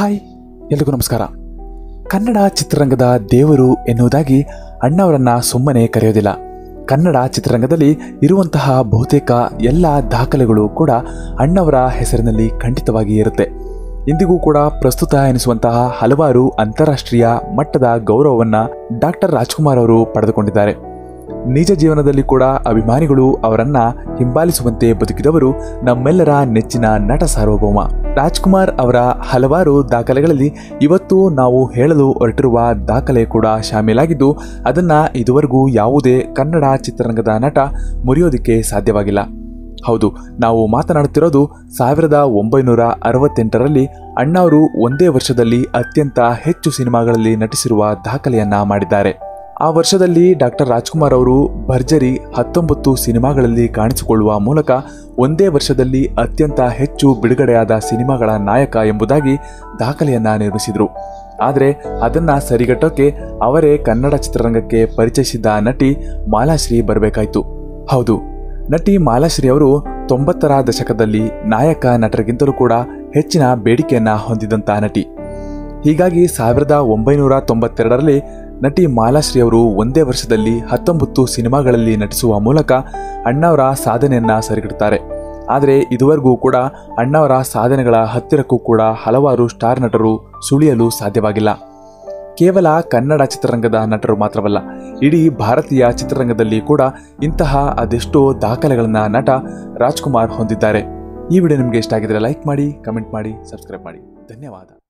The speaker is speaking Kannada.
ಹಾಯ್ ಎಲ್ರಿಗೂ ನಮಸ್ಕಾರ ಕನ್ನಡ ಚಿತ್ರರಂಗದ ದೇವರು ಎನ್ನುವುದಾಗಿ ಅಣ್ಣವರನ್ನ ಸುಮ್ಮನೆ ಕರೆಯೋದಿಲ್ಲ ಕನ್ನಡ ಚಿತ್ರರಂಗದಲ್ಲಿ ಇರುವಂತಹ ಬಹುತೇಕ ಎಲ್ಲ ದಾಖಲೆಗಳು ಕೂಡ ಅಣ್ಣವರ ಹೆಸರಿನಲ್ಲಿ ಖಂಡಿತವಾಗಿ ಇರುತ್ತೆ ಇಂದಿಗೂ ಕೂಡ ಪ್ರಸ್ತುತ ಎನಿಸುವಂತಹ ಹಲವಾರು ಅಂತಾರಾಷ್ಟ್ರೀಯ ಮಟ್ಟದ ಗೌರವವನ್ನ ಡಾಕ್ಟರ್ ರಾಜ್ಕುಮಾರ್ ಅವರು ಪಡೆದುಕೊಂಡಿದ್ದಾರೆ ನಿಜ ಜೀವನದಲ್ಲಿ ಕೂಡ ಅಭಿಮಾನಿಗಳು ಅವರನ್ನ ಹಿಂಬಾಲಿಸುವಂತೆ ಬದುಕಿದವರು ನಮ್ಮೆಲ್ಲರ ನೆಚ್ಚಿನ ನಟ ಸಾರ್ವಭೌಮ ರಾಜ್ಕುಮಾರ್ ಅವರ ಹಲವಾರು ದಾಖಲೆಗಳಲ್ಲಿ ಇವತ್ತು ನಾವು ಹೇಳಲು ಹೊರಟಿರುವ ದಾಖಲೆ ಕೂಡ ಶಾಮೀಲಾಗಿದ್ದು ಅದನ್ನ ಇದುವರೆಗೂ ಯಾವುದೇ ಕನ್ನಡ ಚಿತ್ರರಂಗದ ನಟ ಮುರಿಯೋದಿಕ್ಕೆ ಸಾಧ್ಯವಾಗಿಲ್ಲ ಹೌದು ನಾವು ಮಾತನಾಡುತ್ತಿರೋದು ಸಾವಿರದ ಒಂಬೈನೂರ ಅರವತ್ತೆಂಟರಲ್ಲಿ ಅಣ್ಣಾವರು ಒಂದೇ ವರ್ಷದಲ್ಲಿ ಅತ್ಯಂತ ಹೆಚ್ಚು ಸಿನಿಮಾಗಳಲ್ಲಿ ನಟಿಸಿರುವ ದಾಖಲೆಯನ್ನ ಮಾಡಿದ್ದಾರೆ ಆ ವರ್ಷದಲ್ಲಿ ಡಾಕ್ಟರ್ ರಾಜ್ಕುಮಾರ್ ಅವರು ಭರ್ಜರಿ ಹತ್ತೊಂಬತ್ತು ಸಿನಿಮಾಗಳಲ್ಲಿ ಕಾಣಿಸಿಕೊಳ್ಳುವ ಮೂಲಕ ಒಂದೇ ವರ್ಷದಲ್ಲಿ ಅತ್ಯಂತ ಹೆಚ್ಚು ಬಿಡುಗಡೆಯಾದ ಸಿನಿಮಾಗಳ ನಾಯಕ ಎಂಬುದಾಗಿ ದಾಖಲೆಯನ್ನ ನಿರ್ಮಿಸಿದರು ಆದರೆ ಅದನ್ನ ಸರಿಗಟ್ಟೋಕೆ ಅವರೇ ಕನ್ನಡ ಚಿತ್ರರಂಗಕ್ಕೆ ಪರಿಚಯಿಸಿದ್ದ ನಟಿ ಮಾಲಾಶ್ರೀ ಬರಬೇಕಾಯ್ತು ಹೌದು ನಟಿ ಮಾಲಾಶ್ರೀ ಅವರು ತೊಂಬತ್ತರ ದಶಕದಲ್ಲಿ ನಾಯಕ ನಟರಿಗಿಂತಲೂ ಕೂಡ ಹೆಚ್ಚಿನ ಬೇಡಿಕೆಯನ್ನ ಹೊಂದಿದಂತ ನಟಿ ಹೀಗಾಗಿ ಸಾವಿರದ ಒಂಬೈನೂರ ತೊಂಬತ್ತೆರಡರಲ್ಲಿ ನಟಿ ಮಾಲಾಶ್ರೀ ಅವರು ಒಂದೇ ವರ್ಷದಲ್ಲಿ ಹತ್ತೊಂಬತ್ತು ಸಿನಿಮಾಗಳಲ್ಲಿ ನಟಿಸುವ ಮೂಲಕ ಅಣ್ಣವರ ಸಾಧನೆಯನ್ನ ಸರಿಗಟ್ಟುತ್ತಾರೆ ಆದರೆ ಇದುವರೆಗೂ ಕೂಡ ಅಣ್ಣವರ ಸಾಧನೆಗಳ ಹತ್ತಿರಕ್ಕೂ ಕೂಡ ಹಲವಾರು ಸ್ಟಾರ್ ನಟರು ಸುಳಿಯಲು ಸಾಧ್ಯವಾಗಿಲ್ಲ ಕೇವಲ ಕನ್ನಡ ಚಿತ್ರರಂಗದ ನಟರು ಮಾತ್ರವಲ್ಲ ಇಡೀ ಭಾರತೀಯ ಚಿತ್ರರಂಗದಲ್ಲಿ ಕೂಡ ಇಂತಹ ಅದೆಷ್ಟೋ ದಾಖಲೆಗಳನ್ನ ನಟ ರಾಜ್ಕುಮಾರ್ ಹೊಂದಿದ್ದಾರೆ ಈ ವಿಡಿಯೋ ನಿಮಗೆ ಇಷ್ಟ ಆಗಿದ್ರೆ ಲೈಕ್ ಮಾಡಿ ಕಮೆಂಟ್ ಮಾಡಿ ಸಬ್ಸ್ಕ್ರೈಬ್ ಮಾಡಿ ಧನ್ಯವಾದ